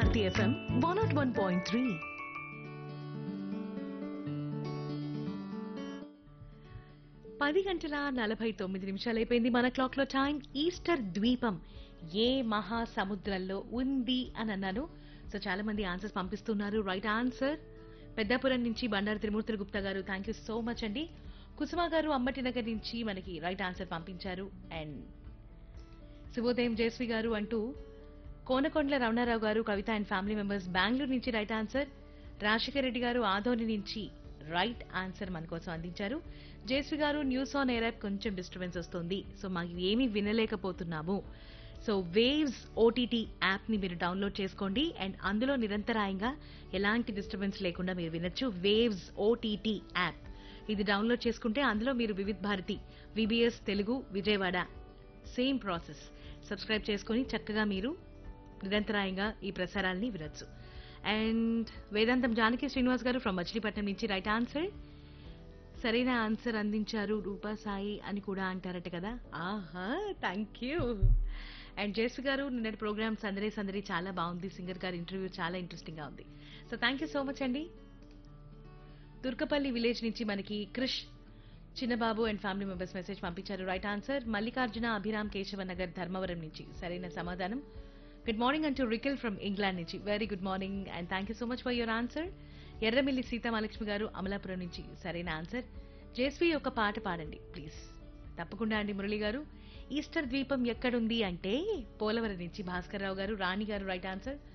Bharati FM one naught one point three పది గంటల నలభై తొమ్మిది నిమిషాలు అయిపోయింది మన క్లాక్ లో టైం ఈస్టర్ ద్వీపం ఏ మహాసముద్రంలో ఉంది అని అన్నాను సో చాలా మంది ఆన్సర్స్ పంపిస్తున్నారు రైట్ ఆన్సర్ పెద్దాపురం నుంచి బండారు త్రిమూర్తులు గుప్తా గారు థ్యాంక్ యూ సో మచ్ అండి కుసుమ గారు అమ్మటి నగర్ నుంచి మనకి రైట్ ఆన్సర్ పంపించారు అండ్ శుభోదయం జయశ్రీ గారు అంటూ Konakondala Ramanarao garu Kavitha and family members Bengaluru నుంచి రైట్ ఆన్సర్ రాజశేఖర్ రెడ్డి గారు ఆదోని నుంచి రైట్ ఆన్సర్ మన కోసం అందించారు Jayasri garu news on air app కొంచెం డిస్టర్బెన్స్ వస్తుంది సో మాకు ఏమీ వినలేకపోతున్నాము సో వేవ్స్ ఓటీటీ యాప్ ని మీరు డౌన్లోడ్ చేసుకోండి అండ్ అందులో నిరంతరాయంగా ఎలాంటి డిస్టర్బెన్స్ లేకుండా మీరు వినొచ్చు వేవ్స్ ఓటీటీ యాప్ ఇది డౌన్లోడ్ చేసుకుంటే అందులో మీరు Vividh Bharati VBS Telugu Vijayawada same process subscribe చేసుకొని చక్కగా మీరు నిరంతరాయంగా ఈ ప్రసారాల్ని వినొచ్చు అండ్ వేదాంతం జానకి శ్రీనివాస్ గారు ఫ్రమ్ మచిలీపట్నం నుంచి రైట్ ఆన్సర్ సరైన ఆన్సర్ అందించారు రూపా సాయి అని కూడా అంటారట కదా ఆహా థ్యాంక్ యూ అండ్ జేసు గారు నిన్నటి ప్రోగ్రామ్ సందడి సందడి చాలా బాగుంది సింగర్ గారి ఇంటర్వ్యూ చాలా ఇంట్రెస్టింగ్ గా ఉంది so thank you so much అండి తుర్కపల్లి విలేజ్ నుంచి మనకి Krish Chinnababu and family members message పంపించారు రైట్ ఆన్సర్ మల్లికార్జున అభిరామ్ కేశవ నగర్ ధర్మవరం నుంచి సరైన సమాధానం గుడ్ మార్నింగ్ అంటూ రికిల్ ఫ్రమ్ ఇంగ్లాండ్ నుంచి very good morning and thank you so much for your answer Erramilli Seethamahalakshmi garu Amalapuram నుంచి సరైన ఆన్సర్ జేస్వి ఒక పాట పాడండి ప్లీజ్ తప్పకుండా అండి మురళి గారు ఈస్టర్ ద్వీపం ఎక్కడుంది అంటే పోలవరం నుంచి భాస్కర్ రావు గారు రాణి గారు రైట్ ఆన్సర్